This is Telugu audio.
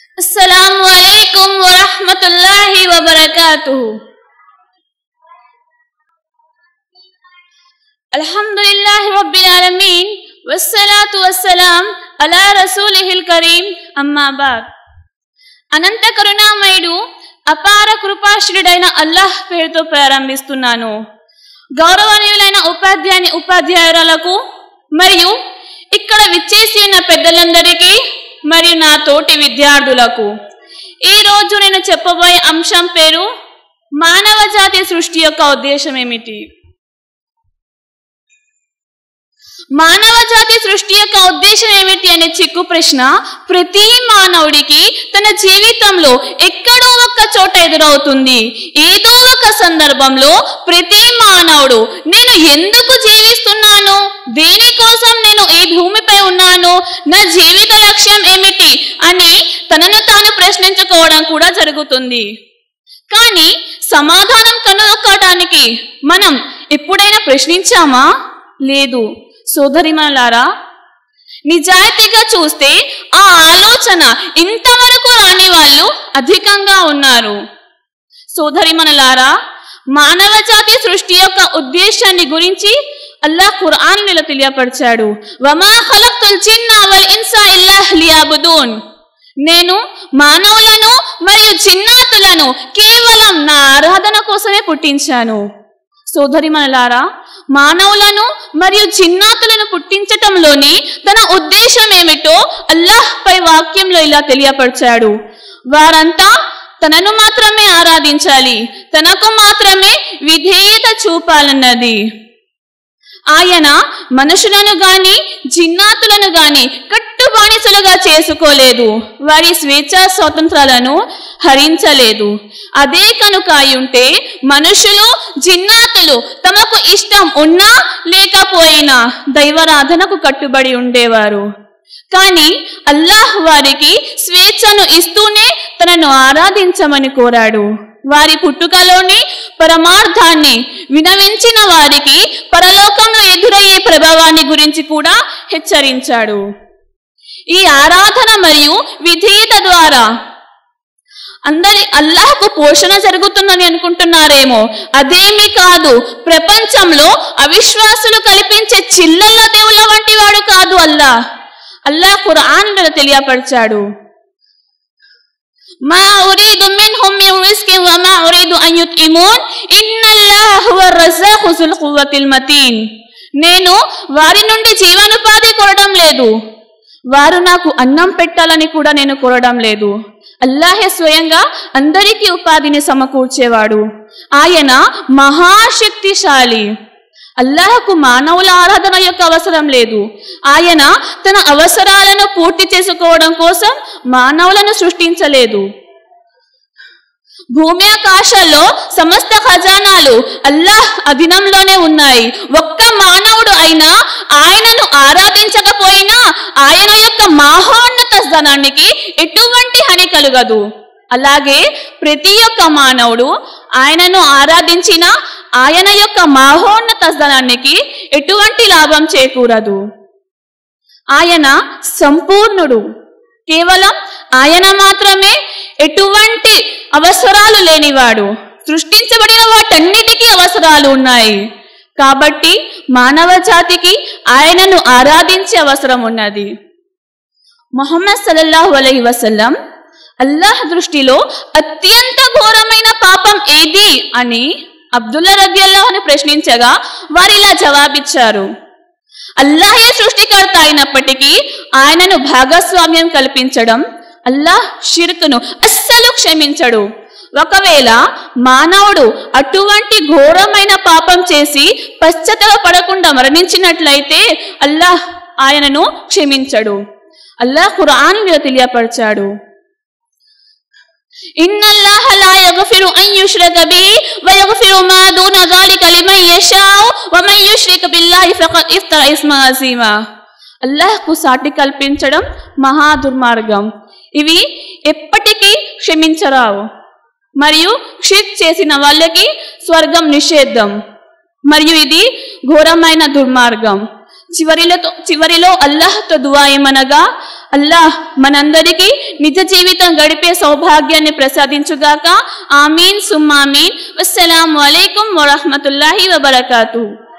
السلام عليكم ورحمة الله وبركاته الحمد لله رب العالمين والصلاة والسلام على رسوله الكريم أما بعد అనంత కరుణామయుడు అపార కృపాశ్రుడైన అల్లాహ్ పేరుతో ప్రారంభిస్తున్నాను గౌరవనీయులైన ఉపాధ్యాయుని ఉపాధ్యాయురాలకు మరియు ఇక్కడ విచ్చేసి ఉన్న పెద్దలందరికీ మరియు నా తోటి విద్యార్థులకు ఈ రోజు నేను చెప్పబోయే అంశం పేరు మానవ జాతి సృష్టి యొక్క ఉద్దేశం ఏమిటి మానవ జాతి సృష్టి యొక్క ఉద్దేశం ఏమిటి అనే చిక్కు ప్రశ్న ప్రతి మానవుడికి తన జీవితంలో ఎక్కడో ఒక్క చోట ఎదురవుతుంది ఏదో ఒక సందర్భంలో ప్రతి మానవుడు నేను ఎందుకు జీవిస్తున్నాను దేనికోసం నేను ఈ భూమిపై ఉన్నాను నా జీవిత లక్ష్యం ఏమిటి అని తనను తాను ప్రశ్నించుకోవడం కూడా జరుగుతుంది కానీ సమాధానం కనుక్కోవడానికి మనం ఎప్పుడైనా ప్రశ్నించామా లేదు సోదరిమలారా నిజాయితీగా చూస్తే ఆ ఆలోచన ఇంతవరకు రాని వాళ్ళు అధికంగా ఉన్నారు సోదరిమనలారా మానవ జాతి సృష్టి యొక్క ఉద్దేశాన్ని గురించి అల్లాహ్ ఖురాన్ ఇలా తెలియపరిచాడు వమా ఖలక్తుల్ జిన్న వల్ ఇన్సా ఇల్లాహ్ లియాబుదూన్ నేను మానవులను మరియు జిన్నాతులను కేవలం నా ఆరాధన కోసమే పుట్టించాను సోదరిమనలారా మానవులను మరియు జిన్నాతులను పుట్టించటంలోని తన ఉద్దేశం ఏమిటో అల్లాహ్ పై వాక్యంలో ఇలా తెలియపరిచాడు వారంతా తనను మాత్రమే ఆరాధించాలి తనకు మాత్రమే విధేయత చూపాలన్నది ఆయన మనుషులను గాని జిన్నాతులను గాని కట్టు బానిసలుగా చేసుకోలేదు వారి స్వేచ్ఛా స్వాతంత్రాలను హరించలేదు అదే కనుక అయ్యుంటే మనుషులు జిన్నాతులు తమకు ఇష్టం ఉన్నా లేకపోయినా దైవరాధనకు కట్టుబడి ఉండేవారు కానీ అల్లాహ్ వారికి స్వేచ్ఛను ఇస్తూనే తనను ఆరాధించమని కోరాడు వారి పుట్టుకలోని పరమార్థాన్ని వినవించిన వారికి పరలోకంలో ఎదురయ్యే ప్రభావాన్ని గురించి కూడా హెచ్చరించాడు ఈ ఆరాధన మరియు విధేయత ద్వారా అందరి అల్లాహకు పోషణ జరుగుతుందని అనుకుంటున్నారేమో అదేమీ కాదు ప్రపంచంలో అవిశ్వాసులు కల్పించే చిల్లల దేవుళ్ళ వంటి వాడు కాదు అల్లాహ్ అల్లాహ్ ఖురాన్ తెలియపరిచాడు మా ఉరీదు మిన్హుం మిన్ రిస్కిన్ వ మా ఉరీదు అన్ యుత్ఇమూన్ ఇన్నల్లాహ హువ రజ్జాఖు జుల్ ఖువ్వతిల్ మతీన్ నేను వారి నుండి జీవనోపాధి కోరడం లేదు వారు నాకు అన్నం పెట్టాలని కూడా నేను కోరడం లేదు అల్లాహే స్వయంగా అందరికీ ఉపాధిని సమకూర్చేవాడు ఆయన మహాశక్తిశాలి అల్లాహకు మానవుల ఆరాధన యొక్క అవసరం లేదు ఆయన తన అవసరాలను పూర్తి చేసుకోవడం కోసం మానవులను సృష్టించలేదు భూమి ఆకాశాల్లో సమస్త ఖజానాలు అల్లాహ్ అధీనంలోనే ఉన్నాయి ఒక్క మానవుడు అయినా ఆయనను ఆరాధించకపోయినా ఆయన యొక్క మహోన్నత స్థానానికి ఎటువంటి హాని కలుగదు అలాగే ప్రతి ఒక్క మానవుడు ఆయనను ఆరాధించిన ఆయన యొక్క మహోన్నత స్థానానికి ఎటువంటి లాభం చేకూరదు ఆయన సంపూర్ణుడు కేవలం ఆయన మాత్రమే ఎటువంటి అవసరాలు లేనివాడు సృష్టించబడిన వాటన్నిటికీ అవసరాలు ఉన్నాయి కాబట్టి మానవ జాతికి ఆయనను ఆరాధించే అవసరం ఉన్నది మొహమ్మద్ సల్లల్లాహు అలై వసల్లం అల్లాహ్ దృష్టిలో అత్యంత ఘోరమైన పాపం ఏది అని అబ్దుల్లా రద్యల్లాహుని ప్రశ్నించగా వారు ఇలా జవాబిచ్చారు అల్లాహే సృష్టికర్త అయినప్పటికీ ఆయనను భాగస్వామ్యం కల్పించడం అల్లాహ్ షిర్కును అస్సలు క్షమించడు ఒకవేళ మానవుడు అటువంటి ఘోరమైన పాపం చేసి పశ్చాత్తల పడకుండా మరణించినట్లయితే అల్లాహ్ ఆయనను క్షమించడు అల్లాహ్ ఖురాన్ తెలియపరిచాడు إن الله لا يغفر أن يشرك به ويغفر ما دون ذلك لمن يشاء ومن يشرك بالله فقد افترى اسما عظيما అల్లాహ్కు సాటి కల్పించడం మహా దుర్మార్గం ఇవి ఎప్పటికీ క్షమించరావు మరియు క్షిప్ చేసిన వాళ్ళకి స్వర్గం నిషేధం మరియు ఇది ఘోరమైన దుర్మార్గం చివరిలో చివరిలో అల్లాహ్తో దువా ఏమనగా అల్లాహ్ మనందరికీ నిజ జీవితం గడిపే సౌభాగ్యాన్ని ప్రసాదించుగాక ఆమీన్ సుమ్మామీన్ అస్సలాము అలైకుం వరహమతుల్లాహి వబర్కాతు